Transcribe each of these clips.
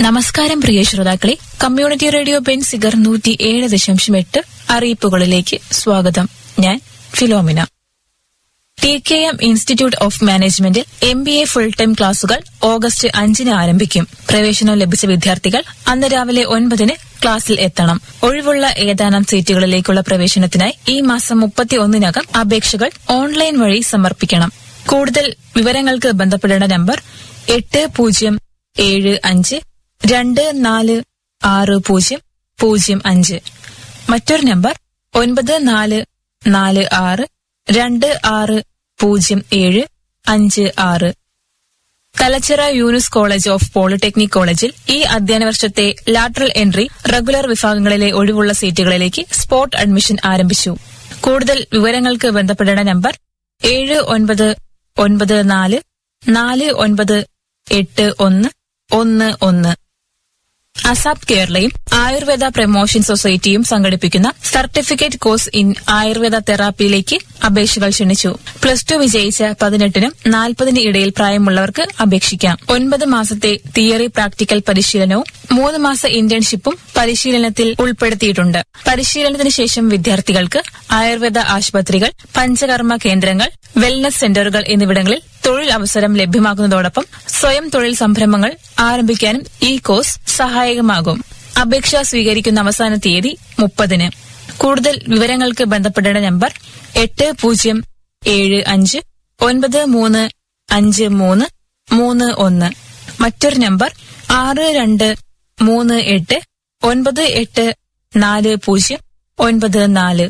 നമസ്കാരം പ്രിയ ശ്രോതാക്കളെ community radio Benziger നൂറ്റി ഏഴ് ദശാംശം എട്ട് അറിയിപ്പുകളിലേക്ക് സ്വാഗതം ഞാൻ Philomina T K M institute of മാനേജ്മെന്റിൽ M B A full time ക്ലാസുകൾ ഓഗസ്റ്റ് അഞ്ചിന് ആരംഭിക്കും പ്രവേശനം ലഭിച്ച വിദ്യാർത്ഥികൾ അന്ന് രാവിലെ ഒൻപതിന് ക്ലാസ്സിൽ എത്തണം ഒഴിവുള്ള ഏതാനും സീറ്റുകളിലേക്കുള്ള പ്രവേശനത്തിനായി ഈ മാസം മുപ്പത്തി ഒന്നിനകം അപേക്ഷകൾ ഓൺലൈൻ വഴി സമർപ്പിക്കണം കൂടുതൽ വിവരങ്ങൾക്ക് ബന്ധപ്പെടേണ്ട നമ്പർ എട്ട് പൂജ്യം ഏഴ് അഞ്ച് രണ്ട് നാല് ആറ് പൂജ്യം പൂജ്യം അഞ്ച് മറ്റൊരു നമ്പർ ഒൻപത് നാല് നാല് ആറ് രണ്ട് ആറ് പൂജ്യം ഏഴ് അഞ്ച് ആറ് Kalachira Yunus college of polytechnic കോളേജിൽ ഈ അധ്യയന വർഷത്തെ ലാറ്ററൽ എൻട്രി റെഗുലർ വിഭാഗങ്ങളിലെ ഒഴിവുള്ള സീറ്റുകളിലേക്ക് സ്പോട്ട് അഡ്മിഷൻ ആരംഭിച്ചു കൂടുതൽ വിവരങ്ങൾക്ക് ബന്ധപ്പെടേണ്ട നമ്പർ ഏഴ് ഒൻപത് ഒൻപത് നാല് നാല് ഒൻപത് എട്ട് ഒന്ന് ഒന്ന് ഒന്ന് അസാപ് കേരളയും ആയുർവേദ പ്രമോഷൻ സൊസൈറ്റിയും സംഘടിപ്പിക്കുന്ന സർട്ടിഫിക്കറ്റ് കോഴ്സ് ഇൻ ആയുർവേദ തെറാപ്പിയിലേക്ക് അപേക്ഷകൾ ക്ഷണിച്ചു പ്ലസ് ടു വിജയിച്ച പതിനെട്ടിനും നാൽപ്പതിന് ഇടയിൽ പ്രായമുള്ളവർക്ക് അപേക്ഷിക്കാം ഒൻപത് മാസത്തെ തിയറി പ്രാക്ടിക്കൽ പരിശീലനവും മൂന്ന് മാസ ഇന്റേൺഷിപ്പും പരിശീലനത്തിൽ ഉൾപ്പെടുത്തിയിട്ടുണ്ട് പരിശീലനത്തിന് ശേഷം വിദ്യാർത്ഥികൾക്ക് ആയുർവേദ ആശുപത്രികൾ പഞ്ചകർമ്മ കേന്ദ്രങ്ങൾ വെൽനസ് സെന്ററുകൾ എന്നിവിടങ്ങളിൽ തൊഴിൽ അവസരം ലഭ്യമാക്കുന്നതോടൊപ്പം സ്വയം തൊഴിൽ സംരംഭങ്ങൾ ആരംഭിക്കാനും ഈ കോഴ്സ് സഹായകമാകും അപേക്ഷ സ്വീകരിക്കുന്ന അവസാന തീയതി മുപ്പതിന് കൂടുതൽ വിവരങ്ങൾക്ക് ബന്ധപ്പെടേണ്ട നമ്പർ എട്ട് പൂജ്യം ഏഴ് അഞ്ച് ഒൻപത് മൂന്ന് അഞ്ച് മൂന്ന് മൂന്ന് ഒന്ന് മറ്റൊരു നമ്പർ ആറ് രണ്ട് മൂന്ന് എട്ട് ഒൻപത് എട്ട് നാല് പൂജ്യം ഒൻപത് നാല്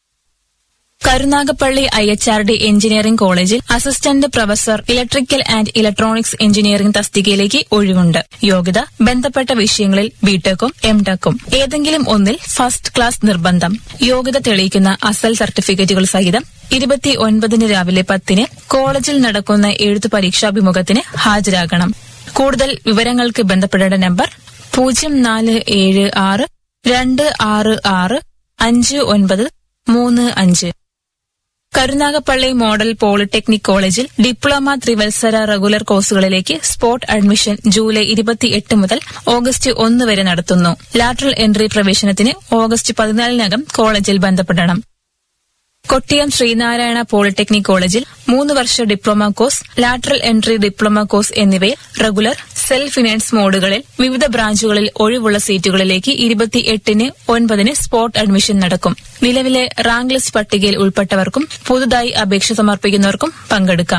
Karunagappally I H R D engineering കോളേജിൽ assistant professor electrical and electronics engineering തസ്തികയിലേക്ക് ഒഴിവുണ്ട് യോഗ്യത ബന്ധപ്പെട്ട വിഷയങ്ങളിൽ ബിടെക്കും എംടെക്കും ഏതെങ്കിലും ഒന്നിൽ ഫസ്റ്റ് ക്ലാസ് നിർബന്ധം യോഗ്യത തെളിയിക്കുന്ന അസൽ സർട്ടിഫിക്കറ്റുകൾ സഹിതം ഇരുപത്തി ഒൻപതിന് രാവിലെ പത്തിന് കോളേജിൽ നടക്കുന്ന എഴുത്തു പരീക്ഷാഭിമുഖത്തിന് ഹാജരാകണം കൂടുതൽ വിവരങ്ങൾക്ക് ബന്ധപ്പെടേണ്ട നമ്പർ പൂജ്യം നാല് ഏഴ് ആറ് രണ്ട് ആറ് ആറ് അഞ്ച് ഒൻപത് മൂന്ന് അഞ്ച് കരുനാഗപ്പള്ളി മോഡൽ പോളിടെക്നിക് കോളേജിൽ ഡിപ്ലോമ ത്രിവത്സര റെഗുലർ കോഴ്സുകളിലേക്ക് സ്പോട്ട് അഡ്മിഷൻ ജൂലൈ ഇരുപത്തിയെട്ട് മുതൽ ഓഗസ്റ്റ് ഒന്ന് വരെ നടത്തുന്നു ലാറ്ററൽ എൻട്രി പ്രവേശനത്തിന് ഓഗസ്റ്റ് പതിനാലിനകം കോളേജിൽ ബന്ധപ്പെടണം കൊട്ടിയം ശ്രീനാരായണ പോളിടെക്നിക് കോളേജിൽ മൂന്ന് വർഷ diploma course lateral entry diploma course എന്നിവയിൽ റെഗുലർ സെൽഫ് ഫിനാൻസ് മോഡുകളിൽ വിവിധ ബ്രാഞ്ചുകളിൽ ഒഴിവുള്ള സീറ്റുകളിലേക്ക് ഇരുപത്തിയെട്ടിന് ഒൻപതിന് സ്പോട്ട് അഡ്മിഷൻ നടക്കും നിലവിലെ റാങ്ക് ലിസ്റ്റ് പട്ടികയിൽ ഉൾപ്പെട്ടവർക്കും പുതുതായി അപേക്ഷ സമർപ്പിക്കുന്നവർക്കും പങ്കെടുക്കാം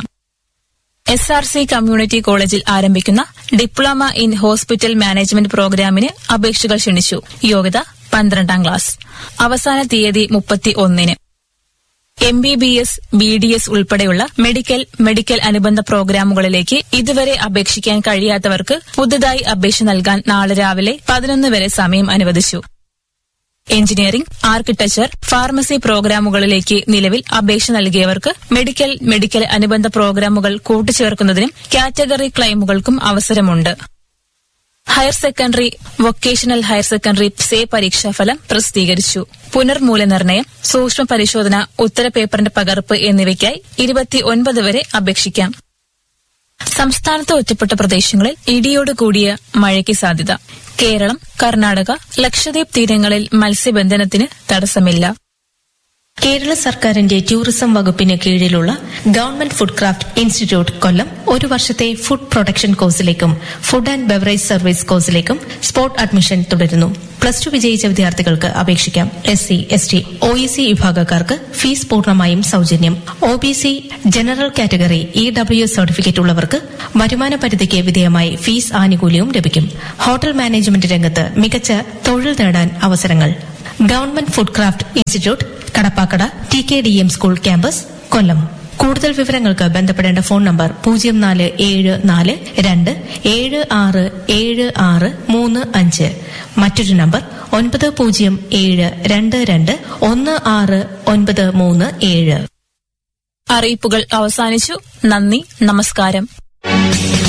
എസ് ആർ സി കമ്മ്യൂണിറ്റി കോളേജിൽ ആരംഭിക്കുന്ന ഡിപ്ലോമ ഇൻ ഹോസ്പിറ്റൽ മാനേജ്മെന്റ് പ്രോഗ്രാമിന് അപേക്ഷകൾ ക്ഷണിച്ചു യോഗ്യത പന്ത്രണ്ടാം ക്ലാസ് അവസാന തീയതി മുപ്പത്തി ഒന്നിന് M B B S B D S ഉൾപ്പെടെയുള്ള മെഡിക്കൽ മെഡിക്കൽ അനുബന്ധ പ്രോഗ്രാമുകളിലേക്ക് ഇതുവരെ അപേക്ഷിക്കാൻ കഴിയാത്തവർക്ക് പുതുതായി അപേക്ഷ നൽകാൻ നാളെ രാവിലെ പതിനൊന്ന് വരെ സമയം അനുവദിച്ചു എഞ്ചിനീയറിംഗ് ആർക്കിടെക്ചർ ഫാർമസി പ്രോഗ്രാമുകളിലേക്ക് നിലവിൽ അപേക്ഷ നൽകിയവർക്ക് മെഡിക്കൽ മെഡിക്കൽ അനുബന്ധ പ്രോഗ്രാമുകൾ കൂട്ടിച്ചേർക്കുന്നതിനും കാറ്റഗറി ക്ലെയിമുകൾക്കും അവസരമുണ്ട് higher secondary vocational higher secondary SAY പരീക്ഷാഫലം പ്രസിദ്ധീകരിച്ചു പുനർമൂല്യനിർണ്ണയം സൂക്ഷ്മ പരിശോധന ഉത്തരപേപ്പറിന്റെ പകർപ്പ് എന്നിവയ്ക്കായി ഇരുപത്തിയൊൻപത് വരെ അപേക്ഷിക്കാം സംസ്ഥാനത്ത് ഒറ്റപ്പെട്ട പ്രദേശങ്ങളിൽ ഇടിയോട് കൂടിയ മഴയ്ക്ക് സാധ്യത കേരളം കർണാടക ലക്ഷദ്വീപ് തീരങ്ങളിൽ മത്സ്യബന്ധനത്തിന് തടസ്സമില്ല കേരള സർക്കാരിന്റെ ടൂറിസം വകുപ്പിന് കീഴിലുള്ള government food craft institute Kollam ഒരു വർഷത്തെ ഫുഡ് പ്രൊഡക്ഷൻ കോഴ്സിലേക്കും ഫുഡ് ആൻഡ് ബെവറേജ് സർവീസ് കോഴ്സിലേക്കും സ്പോട്ട് അഡ്മിഷൻ തുടരുന്നു പ്ലസ് ടു വിജയിച്ച വിദ്യാർത്ഥികൾക്ക് അപേക്ഷിക്കാം S C S T O E C വിഭാഗക്കാർക്ക് ഫീസ് പൂർണ്ണമായും സൌജന്യം O B C general category E W certificate ഉള്ളവർക്ക് വരുമാന പരിധിക്ക് വിധേയമായി ഫീസ് ആനുകൂല്യവും ലഭിക്കും ഹോട്ടൽ മാനേജ്മെന്റ് രംഗത്ത് മികച്ച തൊഴിൽ നേടാൻ അവസരങ്ങൾ government food craft institute Kadappakada T K D M school campus Kollam കൂടുതൽ വിവരങ്ങൾക്ക് ബന്ധപ്പെടേണ്ട ഫോൺ നമ്പർ പൂജ്യം നാല് ഏഴ് നാല് രണ്ട് ഏഴ് ആറ് ഏഴ് ആറ് മൂന്ന് അഞ്ച് മറ്റൊരു നമ്പർ ഒൻപത് പൂജ്യം ഏഴ് രണ്ട് രണ്ട് ഒന്ന് ആറ് ഒൻപത് മൂന്ന് ഏഴ് അറിയിപ്പുകൾ അവസാനിച്ചു നന്ദി നമസ്കാരം